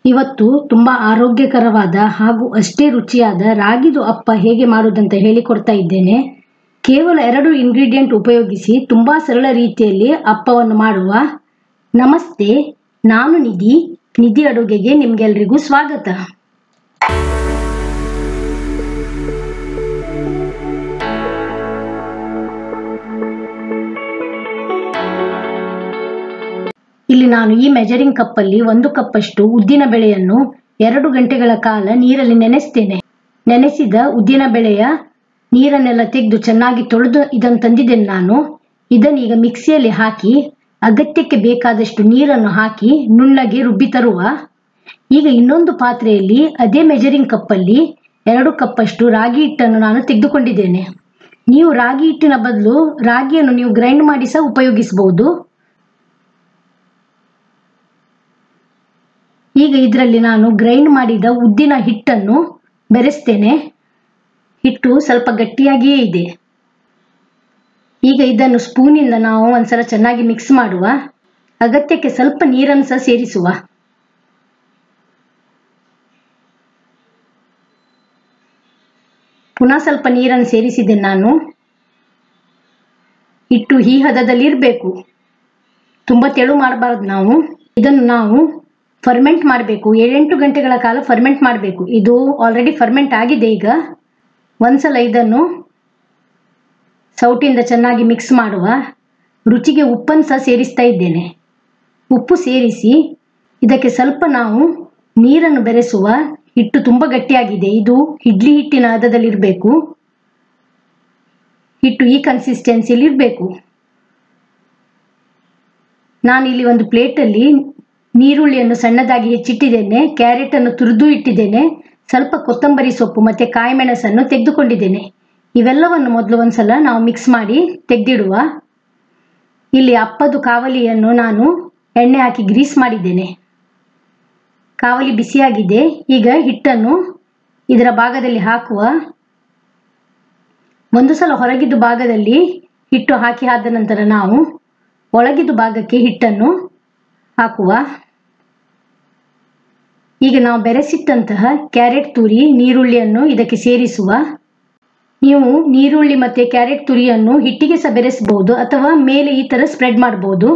ಇವತ್ತು ತುಂಬ ಆರೋಗ್ಯಕರವಾದ ಹಾಗೂ ಅಷ್ಟೇ ರುಚಿಯಾದ ರಾಗಿದು ಅಪ್ಪ ಹೇಗೆ ಮಾಡುವುದಂತ ಹೇಳಿಕೊಡ್ತಾ ಇದ್ದೇನೆ ಕೇವಲ ಎರಡು ಇಂಗ್ರೀಡಿಯೆಂಟ್ ಉಪಯೋಗಿಸಿ ತುಂಬ ಸರಳ ರೀತಿಯಲ್ಲಿ ಅಪ್ಪವನ್ನು ಮಾಡುವ ನಮಸ್ತೆ ನಾನು ನಿಧಿ ನಿಧಿ ಅಡುಗೆಗೆ ನಿಮ್ಗೆಲ್ರಿಗೂ ಸ್ವಾಗತ ಇಲ್ಲಿ ನಾನು ಈ ಮೆಜರಿಂಗ್ ಕಪ್ಪಲ್ಲಿ ಒಂದು ಕಪ್ಪಷ್ಟು ಉದ್ದಿನ ಬೆಳೆಯನ್ನು ಎರಡು ಗಂಟೆಗಳ ಕಾಲ ನೀರಲ್ಲಿ ನೆನೆಸ್ತೇನೆ ನೆನೆಸಿದ ಉದ್ದಿನ ಬೆಳೆಯ ನೀರನ್ನೆಲ್ಲ ತೆಗೆದು ಚೆನ್ನಾಗಿ ತೊಳೆದು ಇದನ್ನು ತಂದಿದ್ದೇನೆ ನಾನು ಇದನ್ನು ಈಗ ಮಿಕ್ಸಿಯಲ್ಲಿ ಹಾಕಿ ಅಗತ್ಯಕ್ಕೆ ಬೇಕಾದಷ್ಟು ನೀರನ್ನು ಹಾಕಿ ನುಣ್ಣಗೆ ರುಬ್ಬಿ ತರುವ ಈಗ ಇನ್ನೊಂದು ಪಾತ್ರೆಯಲ್ಲಿ ಅದೇ ಮೆಜರಿಂಗ್ ಕಪ್ಪಲ್ಲಿ ಎರಡು ಕಪ್ಪಷ್ಟು ರಾಗಿ ಹಿಟ್ಟನ್ನು ನಾನು ತೆಗೆದುಕೊಂಡಿದ್ದೇನೆ ನೀವು ರಾಗಿ ಹಿಟ್ಟಿನ ಬದಲು ರಾಗಿಯನ್ನು ನೀವು ಗ್ರೈಂಡ್ ಮಾಡಿ ಸಹ ಉಪಯೋಗಿಸಬಹುದು ಈಗ ಇದರಲ್ಲಿ ನಾನು ಗ್ರೈಂಡ್ ಮಾಡಿದ ಉದ್ದಿನ ಹಿಟ್ಟನ್ನು ಬೆರೆಸ್ತೇನೆ ಹಿಟ್ಟು ಸ್ವಲ್ಪ ಗಟ್ಟಿಯಾಗಿಯೇ ಇದೆ ಈಗ ಇದನ್ನು ಸ್ಪೂನಿಂದ ನಾವು ಒಂದ್ಸಲ ಚೆನ್ನಾಗಿ ಮಿಕ್ಸ್ ಮಾಡುವ ಅಗತ್ಯಕ್ಕೆ ಸ್ವಲ್ಪ ನೀರನ್ನು ಸಹ ಸೇರಿಸುವ ಪುನಃ ಸ್ವಲ್ಪ ನೀರನ್ನು ಸೇರಿಸಿದೆ ನಾನು ಹಿಟ್ಟು ಈ ಹದದಲ್ಲಿ ಇರಬೇಕು ತುಂಬ ತೆಳು ಮಾಡಬಾರ್ದು ನಾವು ಇದನ್ನು ನಾವು ಫರ್ಮೆಂಟ್ ಮಾಡಬೇಕು ಏಳೆಂಟು ಗಂಟೆಗಳ ಕಾಲ ಫರ್ಮೆಂಟ್ ಮಾಡಬೇಕು ಇದು ಆಲ್ರೆಡಿ ಫರ್ಮೆಂಟ್ ಆಗಿದೆ ಈಗ ಒಂದ್ಸಲ ಇದನ್ನು ಸೌಟಿಂದ ಚೆನ್ನಾಗಿ ಮಿಕ್ಸ್ ಮಾಡುವ ರುಚಿಗೆ ಉಪ್ಪನ್ನು ಸಹ ಸೇರಿಸ್ತಾ ಇದ್ದೇನೆ ಉಪ್ಪು ಸೇರಿಸಿ ಇದಕ್ಕೆ ಸ್ವಲ್ಪ ನಾವು ನೀರನ್ನು ಬೆರೆಸುವ ಹಿಟ್ಟು ತುಂಬ ಗಟ್ಟಿಯಾಗಿದೆ ಇದು ಇಡ್ಲಿ ಹಿಟ್ಟಿನ ಹದದಲ್ಲಿ ಇರಬೇಕು ಹಿಟ್ಟು ಈ ಕನ್ಸಿಸ್ಟೆನ್ಸಿಯಲ್ಲಿ ಇರಬೇಕು ನಾನಿಲ್ಲಿ ಒಂದು ಪ್ಲೇಟಲ್ಲಿ ನೀರುಳ್ಳಿಯನ್ನು ಸಣ್ಣದಾಗಿ ಹೆಚ್ಚಿಟ್ಟಿದ್ದೇನೆ ಕ್ಯಾರೆಟನ್ನು ತುರಿದು ಇಟ್ಟಿದ್ದೇನೆ ಸ್ವಲ್ಪ ಕೊತ್ತಂಬರಿ ಸೊಪ್ಪು ಮತ್ತು ಕಾಯಿ ಮೆಣಸನ್ನು ತೆಗೆದುಕೊಂಡಿದ್ದೇನೆ ಇವೆಲ್ಲವನ್ನು ಮೊದಲು ಒಂದ್ಸಲ ನಾವು ಮಿಕ್ಸ್ ಮಾಡಿ ತೆಗೆದಿಡುವ ಇಲ್ಲಿ ಅಪ್ಪದು ಕಾವಲಿಯನ್ನು ನಾನು ಎಣ್ಣೆ ಹಾಕಿ ಗ್ರೀಸ್ ಮಾಡಿದ್ದೇನೆ ಕಾವಲಿ ಬಿಸಿಯಾಗಿದೆ ಈಗ ಹಿಟ್ಟನ್ನು ಇದರ ಭಾಗದಲ್ಲಿ ಹಾಕುವ ಒಂದು ಸಲ ಹೊರಗಿದ್ದು ಭಾಗದಲ್ಲಿ ಹಿಟ್ಟು ಹಾಕಿ ಆದ ನಂತರ ನಾವು ಒಳಗಿದ್ದು ಭಾಗಕ್ಕೆ ಹಿಟ್ಟನ್ನು ಹಾಕುವ ಈಗ ನಾವು ಬೆರೆಸಿಟ್ಟಂತಹ ಕ್ಯಾರೆಟ್ ತುರಿ ನೀರುಳ್ಳಿಯನ್ನು ಇದಕ್ಕೆ ಸೇರಿಸುವ ನೀವು ನೀರುಳ್ಳಿ ಮತ್ತು ಕ್ಯಾರೆಟ್ ತುರಿಯನ್ನು ಹಿಟ್ಟಿಗೆ ಸಹ ಬೆರೆಸಬಹುದು ಅಥವಾ ಮೇಲೆ ಈ ಥರ ಸ್ಪ್ರೆಡ್ ಮಾಡ್ಬೋದು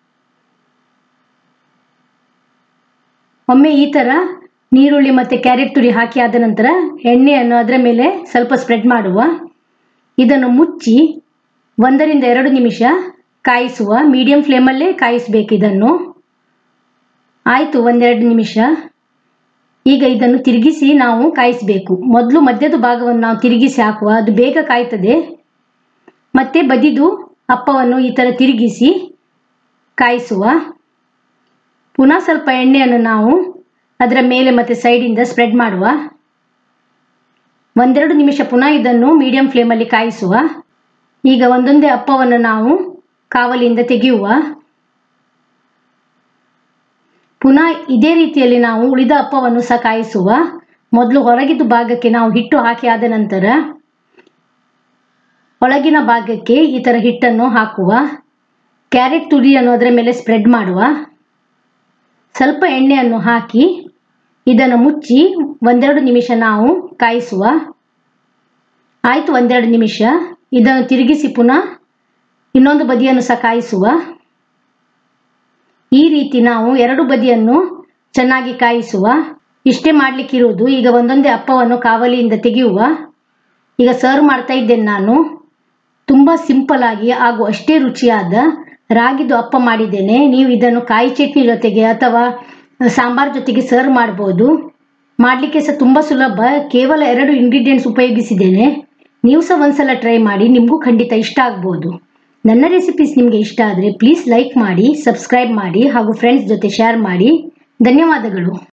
ಒಮ್ಮೆ ಈ ಥರ ನೀರುಳ್ಳಿ ಮತ್ತು ಕ್ಯಾರೆಟ್ ತುರಿ ಹಾಕಿ ಆದ ನಂತರ ಎಣ್ಣೆಯನ್ನು ಅದರ ಮೇಲೆ ಸ್ವಲ್ಪ ಸ್ಪ್ರೆಡ್ ಮಾಡುವ ಇದನ್ನು ಮುಚ್ಚಿ ಒಂದರಿಂದ ಎರಡು ನಿಮಿಷ ಕಾಯಿಸುವ ಮೀಡಿಯಂ ಫ್ಲೇಮಲ್ಲೇ ಕಾಯಿಸಬೇಕು ಇದನ್ನು ಆಯಿತು ಒಂದೆರಡು ನಿಮಿಷ ಈಗ ಇದನ್ನು ತಿರುಗಿಸಿ ನಾವು ಕಾಯಿಸಬೇಕು ಮೊದಲು ಮಧ್ಯದ ಭಾಗವನ್ನು ನಾವು ತಿರುಗಿಸಿ ಹಾಕುವ ಅದು ಬೇಗ ಕಾಯ್ತದೆ ಮತ್ತೆ ಬದಿದು ಅಪ್ಪವನ್ನು ಈ ಥರ ತಿರುಗಿಸಿ ಕಾಯಿಸುವ ಪುನಃ ಸ್ವಲ್ಪ ಎಣ್ಣೆಯನ್ನು ನಾವು ಅದರ ಮೇಲೆ ಮತ್ತು ಸೈಡಿಂದ ಸ್ಪ್ರೆಡ್ ಮಾಡುವ ಒಂದೆರಡು ನಿಮಿಷ ಪುನಃ ಇದನ್ನು ಮೀಡಿಯಂ ಫ್ಲೇಮಲ್ಲಿ ಕಾಯಿಸುವ ಈಗ ಒಂದೊಂದೇ ಅಪ್ಪವನ್ನು ನಾವು ಕಾವಲಿಯಿಂದ ತೆಗೆಯುವ ಪುನಃ ಇದೇ ರೀತಿಯಲ್ಲಿ ನಾವು ಉಳಿದ ಅಪ್ಪವನ್ನು ಸಹ ಕಾಯಿಸುವ ಮೊದಲು ಹೊರಗಿದ್ದು ಭಾಗಕ್ಕೆ ನಾವು ಹಿಟ್ಟು ಹಾಕಿ ಆದ ನಂತರ ಒಳಗಿನ ಭಾಗಕ್ಕೆ ಈ ಥರ ಹಿಟ್ಟನ್ನು ಹಾಕುವ ಕ್ಯಾರೆಟ್ ತುರಿಯನ್ನು ಅದರ ಮೇಲೆ ಸ್ಪ್ರೆಡ್ ಮಾಡುವ ಸ್ವಲ್ಪ ಎಣ್ಣೆಯನ್ನು ಹಾಕಿ ಇದನ್ನು ಮುಚ್ಚಿ ಒಂದೆರಡು ನಿಮಿಷ ನಾವು ಕಾಯಿಸುವ ಆಯಿತು ಒಂದೆರಡು ನಿಮಿಷ ಇದನ್ನು ತಿರುಗಿಸಿ ಪುನಃ ಇನ್ನೊಂದು ಬದಿಯನ್ನು ಸಹ ಕಾಯಿಸುವ ಈ ರೀತಿ ನಾವು ಎರಡು ಬದಿಯನ್ನು ಚೆನ್ನಾಗಿ ಕಾಯಿಸುವ ಇಷ್ಟೇ ಮಾಡಲಿಕ್ಕಿರುವುದು ಈಗ ಒಂದೊಂದೇ ಅಪ್ಪವನ್ನು ಕಾವಲಿಯಿಂದ ತೆಗೆಯುವ ಈಗ ಸರ್ವ್ ಮಾಡ್ತಾ ಇದ್ದೇನೆ ನಾನು ತುಂಬ ಸಿಂಪಲ್ ಆಗಿ ಹಾಗೂ ಅಷ್ಟೇ ರುಚಿಯಾದ ರಾಗಿದು ಅಪ್ಪ ಮಾಡಿದ್ದೇನೆ ನೀವು ಇದನ್ನು ಕಾಯಿ ಚಟ್ನಿ ಜೊತೆಗೆ ಅಥವಾ ಸಾಂಬಾರ್ ಜೊತೆಗೆ ಸರ್ವ್ ಮಾಡ್ಬೋದು ಮಾಡಲಿಕ್ಕೆ ಸಹ ತುಂಬ ಸುಲಭ ಕೇವಲ ಎರಡು ಇಂಗ್ರೀಡಿಯೆಂಟ್ಸ್ ಉಪಯೋಗಿಸಿದ್ದೇನೆ ನೀವು ಸಹ ಒಂದ್ಸಲ ಟ್ರೈ ಮಾಡಿ ನಿಮಗೂ ಖಂಡಿತ ಇಷ್ಟ ಆಗ್ಬೋದು ನನ್ನ ರೆಸಿಪೀಸ್ ನಿಮಗೆ ಇಷ್ಟ ಆದರೆ ಪ್ಲೀಸ್ ಲೈಕ್ ಮಾಡಿ ಸಬ್ಸ್ಕ್ರೈಬ್ ಮಾಡಿ ಹಾಗೂ ಫ್ರೆಂಡ್ಸ್ ಜೊತೆ ಶೇರ್ ಮಾಡಿ ಧನ್ಯವಾದಗಳು